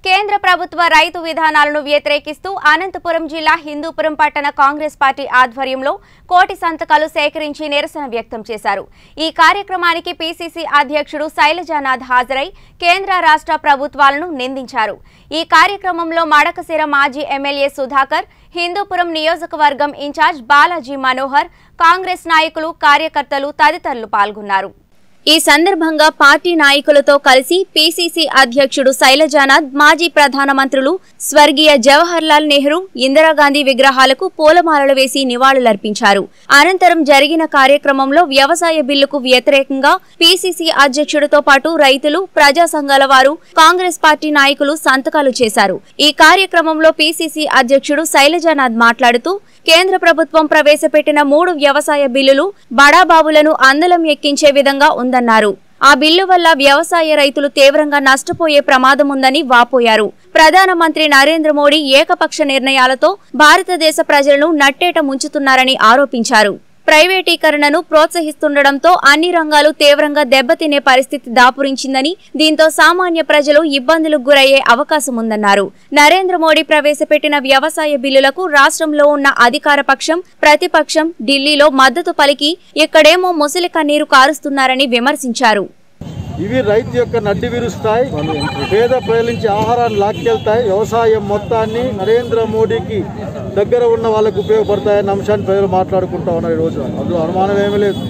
కేంద్ర ప్రభుత్వ రైతు విధానాలను వ్యతిరేకిస్తూ అనంతపురం జిల్లా హిందూపురం పట్టణ కాంగ్రెస్ పార్టీ ఆధ్వర్యంలో కోటి సంతకాలు సేకరించి నిరసన వ్యక్తం చేశారు ఈ కార్యక్రమానికి పీసీసీ అధ్యక్షుడు శైలజానాథ్ హాజరై కేంద్ర రాష్ట్ర ప్రభుత్వాలను నిందించారు ఈ కార్యక్రమంలో మడకశిర మాజీ ఎమ్మెల్యే సుధాకర్ హిందూపురం నియోజకవర్గం ఇన్ఛార్జ్ బాలాజీ మనోహర్ కాంగ్రెస్ నాయకులు కార్యకర్తలు తదితరులు పాల్గొన్నారు ఈ సందర్భంగా పార్టీ నాయకులతో కలిసి పీసీసీ అధ్యక్షుడు శైలజానాథ్ మాజీ ప్రధానమంత్రులు స్వర్గీయ జవహర్ లాల్ నెహ్రూ ఇందిరాగాంధీ విగ్రహాలకు పూలమాలలు వేసి నివాళులర్పించారు అనంతరం జరిగిన కార్యక్రమంలో వ్యవసాయ బిల్లుకు వ్యతిరేకంగా పీసీసీ అధ్యక్షుడితో పాటు రైతులు ప్రజా సంఘాల వారు కాంగ్రెస్ పార్టీ నాయకులు సంతకాలు చేశారు ఈ కార్యక్రమంలో పీసీసీ అధ్యక్షుడు శైలజానాథ్ మాట్లాడుతూ కేంద్ర ప్రభుత్వం ప్రవేశపెట్టిన మూడు వ్యవసాయ బిల్లులు బడాబాబులను అందలం ఎక్కించే విధంగా ఉందన్నారు ఆ బిల్లు వల్ల వ్యవసాయ రైతులు తీవ్రంగా నష్టపోయే ప్రమాదం ఉందని వాపోయారు ప్రధానమంత్రి నరేంద్ర మోడీ ఏకపక్ష నిర్ణయాలతో భారతదేశ ప్రజలను నట్టేట ముంచుతున్నారని ఆరోపించారు ప్రైవేటీకరణను ప్రోత్సహిస్తుండటంతో అన్ని రంగాలు తీవ్రంగా దెబ్బతినే పరిస్థితి దాపురించిందని దీంతో సామాన్య ప్రజలు ఇబ్బందులకు గురయ్యే అవకాశం ఉందన్నారు నరేంద్ర మోడీ ప్రవేశపెట్టిన వ్యవసాయ బిల్లులకు రాష్ట్రంలో ఉన్న అధికార పక్షం ప్రతిపక్షం ఢిల్లీలో మద్దతు పలికి ఇక్కడేమో ముసలి కన్నీరు కారుస్తున్నారని విమర్శించారు ఇవి రైతు యొక్క నడ్డి విరుస్తాయి పేద ప్రజల నుంచి ఆహారాన్ని లాక్కెళ్తాయి వ్యవసాయం మొత్తాన్ని నరేంద్ర మోడీకి దగ్గర ఉన్న వాళ్ళకు ఉపయోగపడతాయన్న అంశాన్ని ప్రజలు మాట్లాడుకుంటా ఉన్నారు ఈరోజు అందులో అనుమానం ఏమీ లేదు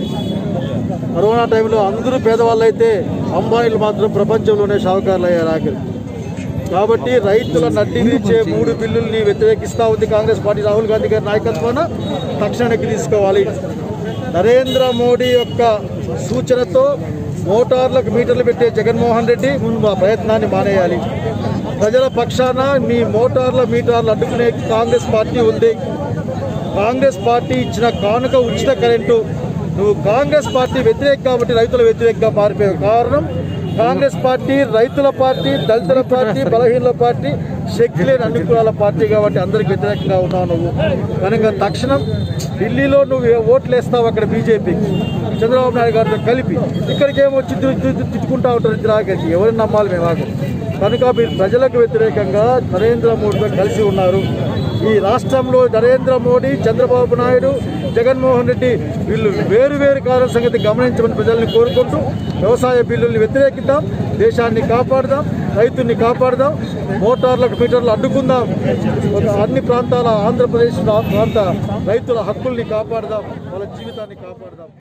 కరోనా టైంలో అందరూ పేదవాళ్ళు అయితే అంబానీలు మాత్రం ప్రపంచంలోనే షావుకారులు అయ్యారు ఆఖరి కాబట్టి రైతుల నడ్డి విరిచే మూడు బిల్లుల్ని వ్యతిరేకిస్తూ ఉంది కాంగ్రెస్ పార్టీ రాహుల్ గాంధీ గారి నాయకత్వాన తక్షణానికి తీసుకోవాలి నరేంద్ర మోడీ యొక్క సూచనతో మోటార్లకు మీటర్లు పెట్టే జగన్మోహన్ రెడ్డి ముందు మా ప్రయత్నాన్ని మానేయాలి ప్రజల పక్షాన మీ మోటార్ల మీటర్లు అడ్డుకునే కాంగ్రెస్ పార్టీ ఉంది కాంగ్రెస్ పార్టీ ఇచ్చిన కానుక ఉచిత కరెంటు నువ్వు కాంగ్రెస్ పార్టీ వ్యతిరేక కాబట్టి రైతుల వ్యతిరేకంగా మారిపోయావు కారణం కాంగ్రెస్ పార్టీ రైతుల పార్టీ దళితుల పార్టీ బలహీనుల పార్టీ శక్తి లేని అన్ని కులాల పార్టీ కాబట్టి అందరికి వ్యతిరేకంగా ఉన్నావు నువ్వు కనుక తక్షణం ఢిల్లీలో నువ్వు ఏ ఓట్లు వేస్తావు అక్కడ బీజేపీ చంద్రబాబు నాయుడు గారితో కలిపి ఇక్కడికి ఏమో చిత్తు తిట్టుకుంటా ఉంటారు ఇద్దరు ఎవరిని నమ్మాలి మేము ఆకు కనుక మీరు ప్రజలకు వ్యతిరేకంగా నరేంద్ర మోడీతో కలిసి ఉన్నారు ఈ రాష్ట్రంలో నరేంద్ర మోడీ చంద్రబాబు నాయుడు జగన్మోహన్ రెడ్డి వీళ్ళు వేరు వేరు కారణం సంగతి గమనించమని ప్రజల్ని కోరుకుంటూ వ్యవసాయ బిల్లుల్ని వ్యతిరేకిద్దాం దేశాన్ని కాపాడదాం రైతుల్ని కాపాడదాం మోటార్లకు మీటర్లు అడ్డుకుందాం ఒక అన్ని ప్రాంతాల ఆంధ్రప్రదేశ్ ప్రాంత రైతుల హక్కుల్ని కాపాడదాం వాళ్ళ జీవితాన్ని కాపాడదాం